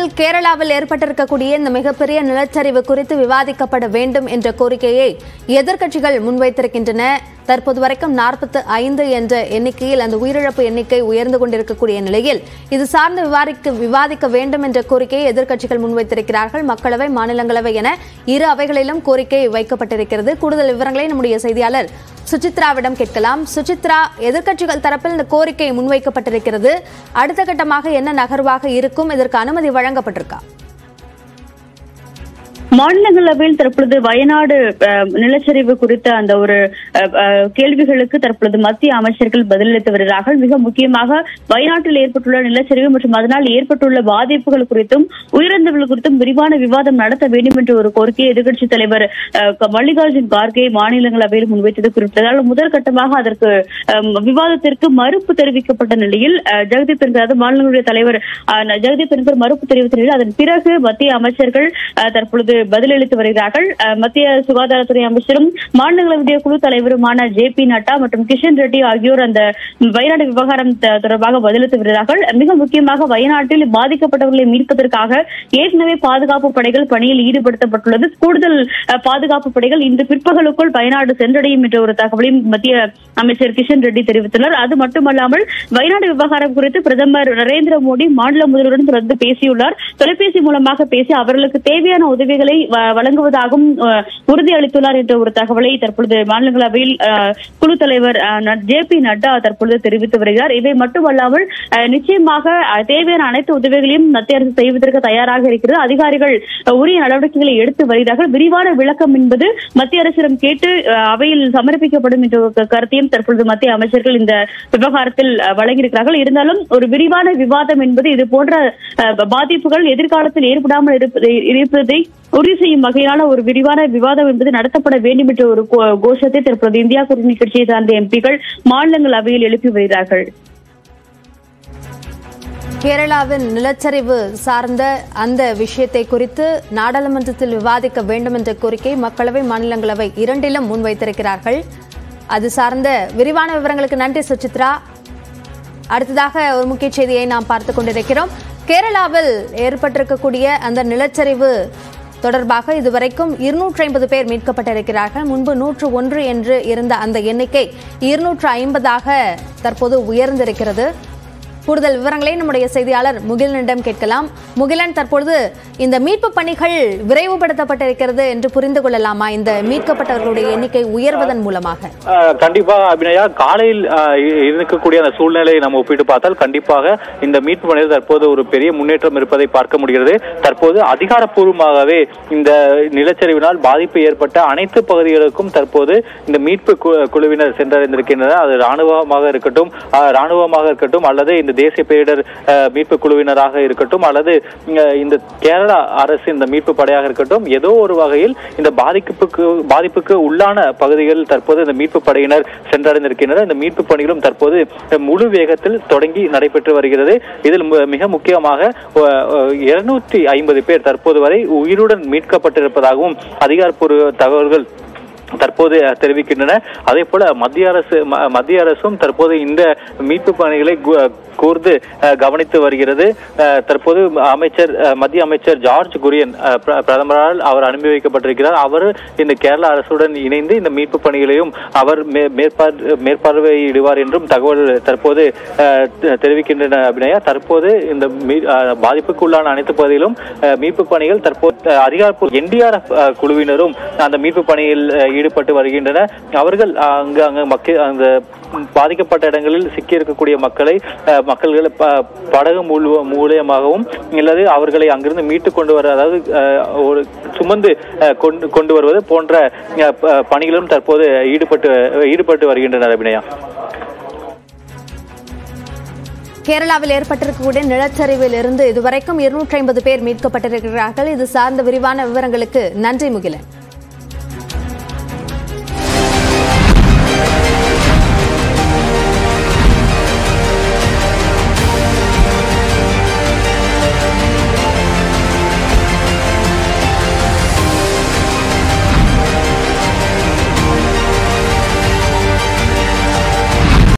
கேரளாவில் ஏற்பட்டிருக்கக்கூடிய இந்த மிகப்பெரிய நிலச்சரிவு குறித்து விவாதிக்கப்பட வேண்டும் என்ற கோரிக்கையை எதிர்க்கட்சிகள் முன்வைத்திருக்கின்றன தற்போது வரைக்கும் நாற்பத்து ஐந்து என்ற எண்ணிக்கையில் அந்த உயிரிழப்பு எண்ணிக்கை உயர்ந்து கொண்டிருக்கக்கூடிய நிலையில் இது சார்ந்து விவாதிக்க விவாதிக்க வேண்டும் என்ற கோரிக்கையை எதிர்க்கட்சிகள் முன்வைத்திருக்கிறார்கள் மக்களவை மாநிலங்களவை என இரு அவைகளிலும் கோரிக்கை வைக்கப்பட்டிருக்கிறது கூடுதல் விவரங்களை நம்முடைய செய்தியாளர் சுசித்ராவிடம் கேட்கலாம் சுசித்ரா எதிர்க்கட்சிகள் தரப்பில் இந்த கோரிக்கை முன்வைக்கப்பட்டிருக்கிறது அடுத்த கட்டமாக என்ன நகர்வாக இருக்கும் இதற்கு அனுமதி வழங்கப்பட்டிருக்கா மாநிலங்களவையில் தற்பொழுது வயநாடு அஹ், நிலச்சரிவு குறித்த அந்த ஒரு அஹ், அஹ், கேள்விகளுக்கு தற்பொழுது மத்திய அமைச்சர்கள் பதிலளித்து வருகிறார்கள் மிக முக்கியமாக வயநாட்டில் ஏற்பட்டுள்ள நிலச்சரிவு மற்றும் அதனால் ஏற்பட்டுள்ள பாதிப்புகள் குறித்தும் உயிரிழந்தவர்கள் குறித்தும் விரிவான விவாதம் நடத்த வேண்டும் என்ற ஒரு கோரிக்கையை எதிர்க்கட்சித் தலைவர் அஹ், க- மல்லிகார்ஜுன் கார்கே மாநிலங்களவையில் முன்வைத்தது குறிப்பிட்டதால் முதல் கட்டமாக அதற்கு அஹ், விவாதத்திற்கு மறுப்பு தெரிவிக்கப்பட்ட நிலையில் அஹ், ஜெகதீப் தன்கர் அதாவது மாநிலங்களுடைய தலைவர் அஹ், ஜெகதீப் தன்கர் மறுப்பு தெரிவித்த நிலையில் அதன் பிறகு மத்திய அமைச்சர்கள் அஹ், தற்பொழுது பதிலளித்து வருகிறார்கள் அஹ், மத்திய சுகாதாரத்துறை அமைச்சரும் மாநிலங்களவையுடைய குழு தலைவருமான ஜே பி நட்டா மற்றும் கிஷன் ரெட்டி ஆகியோர் அந்த வயநாடு விவகாரம் த- தொடர்பாக பதிலளித்து வருகிறார்கள் மிக முக்கியமாக வயநாட்டில் பாதிக்கப்பட்டவர்களை மீட்பதற்காக ஏற்கனவே பாதுகாப்பு படைகள் பணியில் ஈடுபடுத்தப்பட்டுள்ளது கூடுதல் அஹ், பாதுகாப்பு படைகள் இன்று பிற்பகலுக்குள் வயநாடு சென்றடையும் என்ற ஒரு தகவலையும் மத்திய அமைச்சர் கிஷன் ரெட்டி தெரிவித்துள்ளார் அது மட்டுமல்லாமல் வயநாடு விவகாரம் குறித்து பிரதமர் நரேந்திர மோடி மாநில முதல்வருடன் தொடர்ந்து பேசியுள்ளார் தொலைபேசி மூலமாக பேசி அவர்களுக்கு தேவையான உதவிகளை வ- வழங்குவதாகவும் அஹ், உறுதியளித்துள்ளார் என்ற ஒரு தகவலை தற்பொழுது மாநிலங்களவையில் அஹ், குழு தலைவர் ஜே பி நட்டா தற்பொழுது தெரிவித்து வருகிறார் இவை மட்டுமல்லாமல் அஹ், நிச்சயமாக அஹ், தேவையான அனைத்து உதவிகளையும் மத்திய அரசு செய்வதற்கு தயாராக இருக்கிறது அதிகாரிகள் அஹ், உரிய நடவடிக்கைகளை எடுத்து வருகிறார்கள் விரிவான விளக்கம் என்பது மத்திய அரசிடம் கேட்டு அஹ், அவையில் சமர்ப்பிக்கப்படும் என்ற ஒரு க- கருத்தையும் தற்பொழுது மத்திய அமைச்சர்கள் இந்த விவகாரத்தில் அஹ், வழங்கியிருக்கிறார்கள் இருந்தாலும் ஒரு விரிவான விவாதம் என்பது இது போன்ற அஹ், பாதிப்புகள் எதிர்காலத்தில் ஏற்படாமல் இருப்பதை இருப்பதை உறுதி செய்யும் வகையிலான ஒரு விரிவான விவாதம் என்பது நடத்தப்பட வேண்டும் என்ற ஒரு கோ- கோஷத்தை தற்போது இந்தியா கூட்டணி கட்சியை சார்ந்த எம்பிக்கள் மாநிலங்களவையில் எழுப்பி வருகிறார்கள் கேரளாவின் நிலச்சரிவு சார்ந்த அந்த விஷயத்தை குறித்து நாடாளுமன்றத்தில் விவாதிக்க வேண்டும் என்ற கோரிக்கை மக்களவை மாநிலங்களவை இரண்டிலும் முன்வைத்திருக்கிறார்கள் அது சார்ந்த விரிவான விவரங்களுக்கு நன்றி சுசித்ரா அடுத்ததாக ஒரு முக்கிய செய்தியை நாம் பார்த்து கொண்டிருக்கிறோம் கேரளாவில் ஏற்பட்டிருக்கக்கூடிய அந்த நிலச்சரிவு தொடர்பாக இதுவரைக்கும் இருநூற்றி ஐம்பது பேர் மீட்கப்பட்டிருக்கிறார்கள் முன்பு நூற்று ஒன்று என்று இருந்த அந்த எண்ணிக்கை இருநூற்று ஐம்பதாக தற்போது உயர்ந்திருக்கிறது கூடுதல் விவரங்களை நம்முடைய செய்தியாளர் முகிலனிடம் கேட்கலாம் முகிலன் தற்பொழுது இந்த மீட்பு பணிகள் விரைவுபடுத்தப்பட்டிருக்கிறது என்று புரிந்து கொள்ளலாமா இந்த மீட்கப்பட்டவர்களுடைய எண்ணிக்கை உயர்வதன் மூலமாக ஆஹ் கண்டிப்பா அபிநயா காலையில் ஆஹ் இ- இருக்கக்கூடிய அந்த சூழ்நிலையை நம்ம ஒப்பிட்டு பார்த்தால் கண்டிப்பாக இந்த மீட்பு பணியில் தற்போது ஒரு பெரிய முன்னேற்றம் இருப்பதை பார்க்க முடிகிறது தற்போது அதிகாரப்பூர்வமாகவே இந்த நிலச்சரிவினால் பாதிப்பு ஏற்பட்ட அனைத்து பகுதிகளுக்கும் தற்போது இந்த மீட்பு கு- குழுவினர் சென்றடைந்திருக்கின்றனர் அது ராணுவமாக இருக்கட்டும் ஆஹ் ராணுவமாக இருக்கட்டும் அல்லது இந்த தேசிய பேரிடர் ஆஹ் மீட்பு குழுவினராக இருக்கட்டும் அல்லது ஆஹ் இந்த கேரளா அரசு இந்த மீட்பு படையாக இருக்கட்டும் ஏதோ ஒரு வகையில் இந்த பாதிப்புக்கு பாதிப்புக்கு உள்ளான பகுதிகளில் தற்போது இந்த மீட்பு படையினர் சென்றடைந்திருக்கின்றனர் இந்த மீட்பு பணிகளும் தற்போது முழு வேகத்தில் தொடங்கி நடைபெற்று வருகிறது இதில் மு- மிக முக்கியமாக இருநூற்றி ஐம்பது பேர் தற்போது வரை உயிருடன் மீட்கப்பட்டிருப்பதாகவும் அதிகாரப்பூர்வ தகவல்கள் தற்போது அஹ், தெரிவிக்கின்றன அதே போல மத்திய அரசு ம- மத்திய அரசும் தற்போது இந்த மீட்பு பணிகளை கு- கூர்ந்து அஹ், கவனித்து வருகிறது அஹ், தற்போது அமைச்சர் அஹ், மத்திய அமைச்சர் ஜார்ஜ் குரியன் அஹ், பிர- பிரதமரால் அவர் அனுப்பி வைக்கப்பட்டிருக்கிறார் அவர் இந்த கேரள அரசுடன் இணைந்து இந்த மீட்பு பணிகளையும் அவர் மே- மேற்பார் மேற்பார்வையிடுவார் என்றும் தகவல் தற்போது அஹ், தெ- தெரிவிக்கின்றன அபிநயா தற்போது இந்த மீ- அஹ், பாதிப்புக்குள்ளான அனைத்து பகுதியிலும் அஹ், மீட்பு பணிகள் தற்போது அஹ், அதிகாரப்பூர்வ என்டிஆர்எஃப் குழுவினரும் அந்த மீட்பு பணியில் அஹ், ஈடுபட்டு வருகின்றனர் அவர்கள் அஹ், அங்கு அங்கு மக்கள் அந்த பாதிக்கப்பட்ட இடங்களில் சிக்கி இருக்கக்கூடிய மக்களை அஹ், மக்கள்களை ப- படகு மூல- மூலியமாகவும் அல்லது அவர்களை அங்கிருந்து மீட்டு கொண்டு வர அதாவது அஹ், ஒரு சுமந்து அஹ், கொண்டு கொண்டு வருவது போன்ற அஹ், ப- பணிகளும் தற்போது ஈடுபட்டு ஈடுபட்டு வருகின்றனர் அபிநயா கேரளாவில் ஏற்பட்டிருக்கக்கூடிய நிலச்சரிவில் இருந்து இதுவரைக்கும் இருநூற்றி ஐம்பது பேர் மீட்கப்பட்டிருக்கிறார்கள் இது சார்ந்த விரிவான விவரங்களுக்கு நன்றி முகிலன்